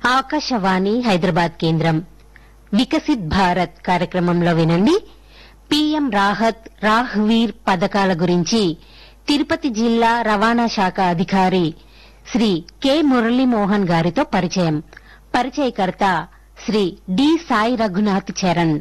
ఆకాశవాణి హైదరాబాద్ కేంద్రం వికసిత్ భారత్ కార్యక్రమంలో వినండి పీఎం రాహత్ రాహ్వీర్ పథకాల గురించి తిరుపతి జిల్లా రవాణా శాఖ అధికారి శ్రీ కె మురళీమోహన్ గారితో పరిచయం పరిచయకర్త శ్రీ డి సాయి రఘునాథ్ చరణ్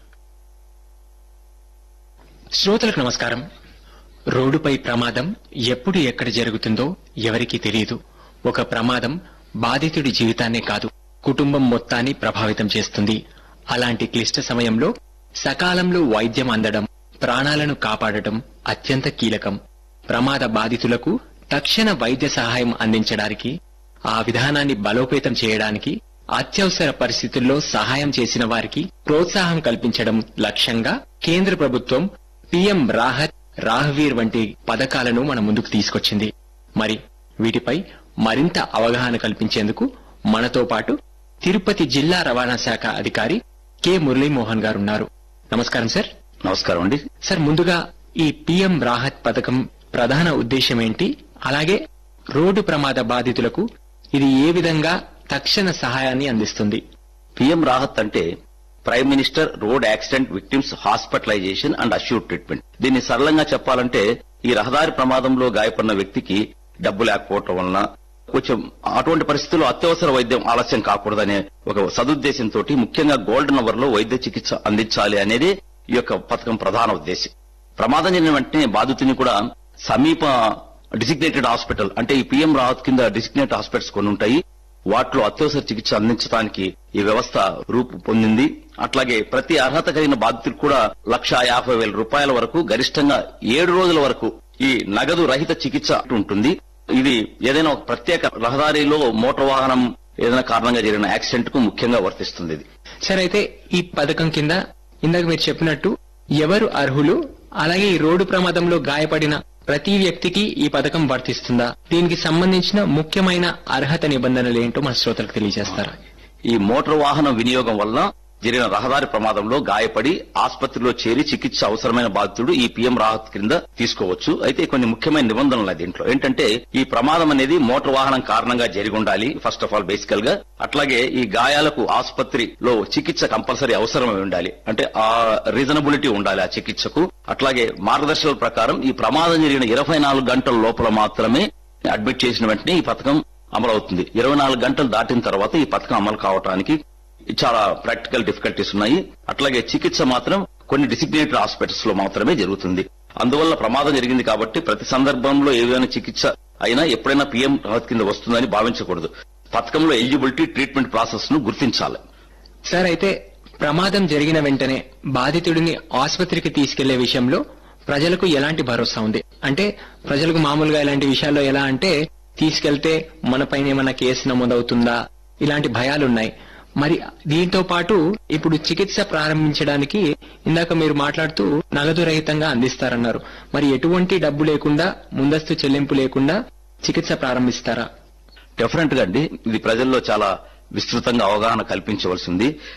శ్రోతలకు నమస్కారం రోడ్డుపై ప్రమాదం ఎప్పుడు ఎక్కడ జరుగుతుందో ఎవరికీ తెలియదు ఒక ప్రమాదం బాధితుడి జీవితాన్నే కాదు కుటుంబం మొత్తాన్ని ప్రభావితం చేస్తుంది అలాంటి క్లిష్ట సమయంలో సకాలంలో వైద్యం అందడం ప్రాణాలను కాపాడటం అత్యంత కీలకం ప్రమాద బాధితులకు తక్షణ వైద్య సహాయం అందించడానికి ఆ విధానాన్ని బలోపేతం చేయడానికి అత్యవసర పరిస్థితుల్లో సహాయం చేసిన వారికి ప్రోత్సాహం కల్పించడం లక్ష్యంగా కేంద్ర ప్రభుత్వం పీఎం రాహత్ రాహ్వీర్ వంటి పథకాలను మన ముందుకు తీసుకొచ్చింది మరి వీటిపై మరింత అవగాహన కల్పించేందుకు మనతో పాటు తిరుపతి జిల్లా రవాణా శాఖ అధికారి కె మురళీమోహన్ గారు ఉన్నారు నమస్కారం సార్ నమస్కారం అండి సార్ ముందుగా ఈ పీఎం రాహత్ పథకం ప్రధాన ఉద్దేశం ఏంటి అలాగే రోడ్డు ప్రమాద బాధితులకు ఇది ఏ విధంగా తక్షణ సహాయాన్ని అందిస్తుంది పిఎం రాహత్ అంటే prime minister road accident victims hospitalisation and assure treatment దీన్ని సరళంగా చెప్పాలంటే ఈ రహదారి ప్రమాదంలో గాయపడిన వ్యక్తికి డబ్బు లేకపోవటం వలన కొంచెం అటువంటి పరిస్థితుల్లో అత్యవసర వైద్యం ఆలస్యం కాకూడదనే ఒక సదుద్దేశంతో ముఖ్యంగా గోల్డెన్ అవర్ లో వైద్య చికిత్స అందించాలి అనేది ఈ యొక్క పథకం ప్రధాన ఉద్దేశం ప్రమాదం జరిగిన వెంటనే బాధితుని కూడా సమీప డిసిగ్నేటెడ్ హాస్పిటల్ అంటే ఈ పిఎం రాహత్ కింద డిసిగ్నేటెడ్ హాస్పిటల్స్ కొన్ని ఉంటాయి వాటిలో అత్యవసర చికిత్స అందించడానికి ఈ వ్యవస్థ రూపు పొందింది అట్లాగే ప్రతి అర్హత కలిగిన బాధితులకు కూడా లక్ష యాభై వేల రూపాయల వరకు గరిష్టంగా ఏడు రోజుల వరకు ఈ నగదు రహిత చికిత్స ఉంటుంది ఇది ఏదైనా ఒక ప్రత్యేక రహదారిలో మోటార్ వాహనం ఏదైనా కారణంగా జరిగిన యాక్సిడెంట్ కు ముఖ్యంగా వర్తిస్తుంది ఇది సార్ అయితే ఈ పథకం కింద ఇందాక మీరు చెప్పినట్టు ఎవరు అర్హులు అలాగే ఈ రోడ్డు ప్రమాదంలో గాయపడిన ప్రతి వ్యక్తికి ఈ పథకం వర్తిస్తుందా దీనికి సంబంధించిన ముఖ్యమైన అర్హత నిబంధనలు ఏంటో మన శ్రోతలకు తెలియజేస్తారా ఈ మోటార్ వాహన వినియోగం వలన జరిగిన రహదారి ప్రమాదంలో గాయపడి ఆసుపత్రిలో చేరి చికిత్స అవసరమైన బాధితుడు ఈ పిఎం రాహత్ కింద తీసుకోవచ్చు అయితే కొన్ని ముఖ్యమైన నిబంధనలు ఉన్నాయి దీంట్లో ఏంటంటే ఈ ప్రమాదం అనేది మోటార్ వాహనం కారణంగా జరిగి ఉండాలి ఫస్ట్ ఆఫ్ ఆల్ బేసికల్ గా అట్లాగే ఈ గాయాలకు ఆసుపత్రిలో చికిత్స కంపల్సరీ అవసరమై ఉండాలి అంటే ఆ రీజనబిలిటీ ఉండాలి ఆ చికిత్సకు అట్లాగే మార్గదర్శకాల ప్రకారం ఈ ప్రమాదం జరిగిన ఇరవై నాలుగు గంటల లోపల మాత్రమే అడ్మిట్ చేసిన వెంటనే ఈ పథకం అమలవుతుంది ఇరవై నాలుగు గంటలు దాటిన తర్వాత ఈ పథకం అమలు కావడానికి చాలా ప్రాక్టికల్ డిఫికల్టీస్ ఉన్నాయి అట్లాగే చికిత్స మాత్రం కొన్ని డిసిగ్నేటెడ్ హాస్పిటల్స్ లో మాత్రమే జరుగుతుంది అందువల్ల ప్రమాదం జరిగింది కాబట్టి ప్రతి సందర్భంలో ఏదైనా చికిత్స అయినా ఎప్పుడైనా పీఎం రాహత్ కింద వస్తుందని భావించకూడదు పథకంలో ఎలిజిబిలిటీ ట్రీట్మెంట్ ప్రాసెస్ ను గుర్తించాలి సార్ అయితే ప్రమాదం జరిగిన వెంటనే బాధితుడిని ఆసుపత్రికి తీసుకెళ్లే విషయంలో ప్రజలకు ఎలాంటి భరోసా ఉంది అంటే ప్రజలకు మామూలుగా ఇలాంటి విషయాల్లో ఎలా అంటే తీసుకెళ్తే మన పైన ఏమైనా కేసు నమోదవుతుందా ఇలాంటి భయాలున్నాయి మరి దీంతో పాటు ఇప్పుడు చికిత్స ప్రారంభించడానికి ఇందాక మీరు మాట్లాడుతూ నగదు రహితంగా అందిస్తారన్నారు మరి ఎటువంటి డబ్బు లేకుండా ముందస్తు చెల్లింపు లేకుండా చికిత్స ప్రారంభిస్తారా డెఫినెట్ గా అండి ఇది ప్రజల్లో చాలా విస్తృతంగా అవగాహన కల్పించవలసింది